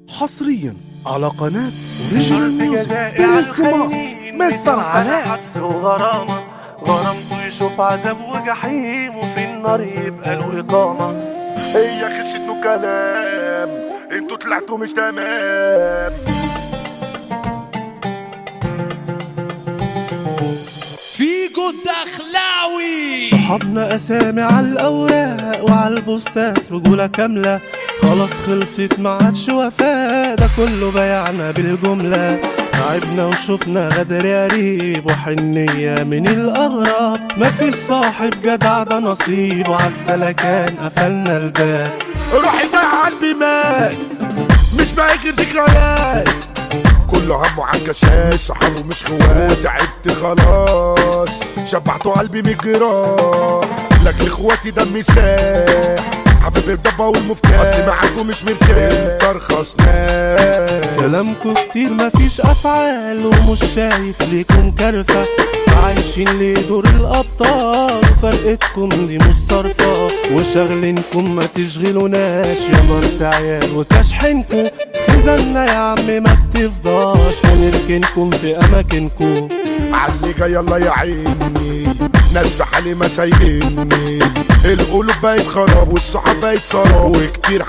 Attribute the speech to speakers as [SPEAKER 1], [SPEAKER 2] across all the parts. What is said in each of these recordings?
[SPEAKER 1] حصريا على قناة اوريجينال ميوزك برنس مصر مستر علاء
[SPEAKER 2] حبس وغرامة غرامته يشوف عذاب وجحيم وفي النار يبقى له إقامة
[SPEAKER 3] هي خلصت له كلام انتوا طلعتوا مش تمام
[SPEAKER 1] فيجو الدخلاوي
[SPEAKER 2] صحابنا أسامي على الأوراق وعلى البوستات رجولة كاملة خلاص خلصت ما عادش وفاء ده كله بيعنا بالجملة تعبنا وشفنا غدر قريب وحنية من الأغراب مفيش صاحب جدع ده نصيب وعالسلكان قفلنا الباب
[SPEAKER 3] روحي ده قلبي مات مش باقي غير ذكريات كله همه على الكشاش صحابه مش خوات تعبت خلاص شبعتوا قلبي من الجراح لكن اخواتي دمي ساح حبيب الضبة والمفتاح اصلي معاكم مش مرتاح انت ارخص ناس
[SPEAKER 2] كلامكو كتير مفيش افعال ومش شايف ليكم كرفة عايشين ليه دور الابطال فرقتكم دي مش صارفة وشغلينكم ما تشغلوناش يا مرت عيال وكشحنكو خزنا يا عم ما بتفضاش هنركنكم في اماكنكم
[SPEAKER 3] علي جاي الله يعيني ناس في حالي ما سايبيني القلوب بقت خراب والصحاب بقت سراب وكتير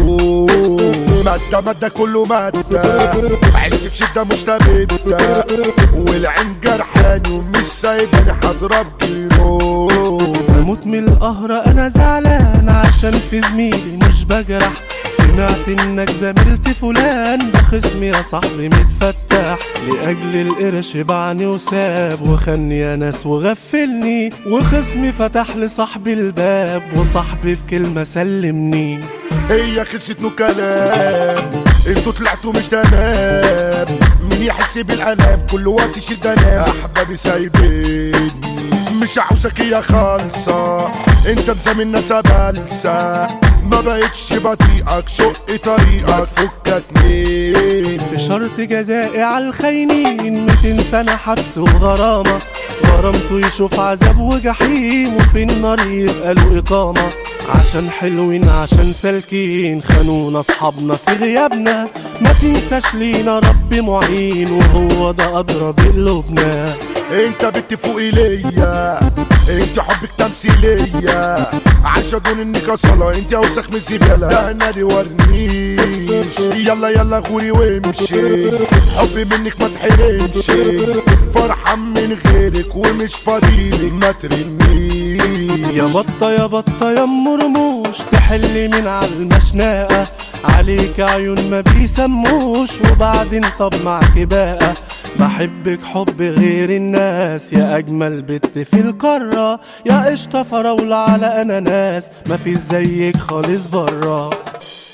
[SPEAKER 3] هنشوف مادة مادة كله مادة عشت في شدة مستبدة والعين جرحاني ومش سايباني هضرب جيرو
[SPEAKER 2] بموت من القهرة انا زعلان عشان في زميلي مش بجرح سمعت انك زميلت فلان ده خصمي يا صاحبي متفتح لاجل القرش باعني وساب وخني يا ناس وغفلني وخصمي فتح لصاحبي الباب وصاحبي في كلمة سلمني
[SPEAKER 3] هي خلصت له كلام انتوا طلعتوا مش تمام مين يحس بالالام كل وقت شد انام احبابي سايبيني مش عاوزك يا خالصة انت مزاملنا سبالسة ما بقتش بطيئك شق طريقك فكك مين
[SPEAKER 2] في شرط جزائي على الخاينين 200 سنة حبس وغرامة غرامته يشوف عذاب وجحيم وفي النار يبقى له إقامة عشان حلوين عشان سالكين خانونا أصحابنا في غيابنا ما تنساش لينا رب معين وهو ده أدرى بقلوبنا
[SPEAKER 3] انت بنت فوقي ليا انت حبك تمثيلية عشان انك صلاة انت اوسخ من الزبالة ده انا دي ورنيش يلا يلا غوري وامشي حبي منك ما تحرمش فرحان من غيرك ومش فاضيلك ما ترميش
[SPEAKER 2] يا بطة يا بطة يا ام رموش تحلي من على المشناقة عليك عيون ما بيسموش وبعدين طب معك بقى بحبك حب غير الناس يا اجمل بت في القارة يا قشطة فراولة على اناناس مفيش زيك خالص برا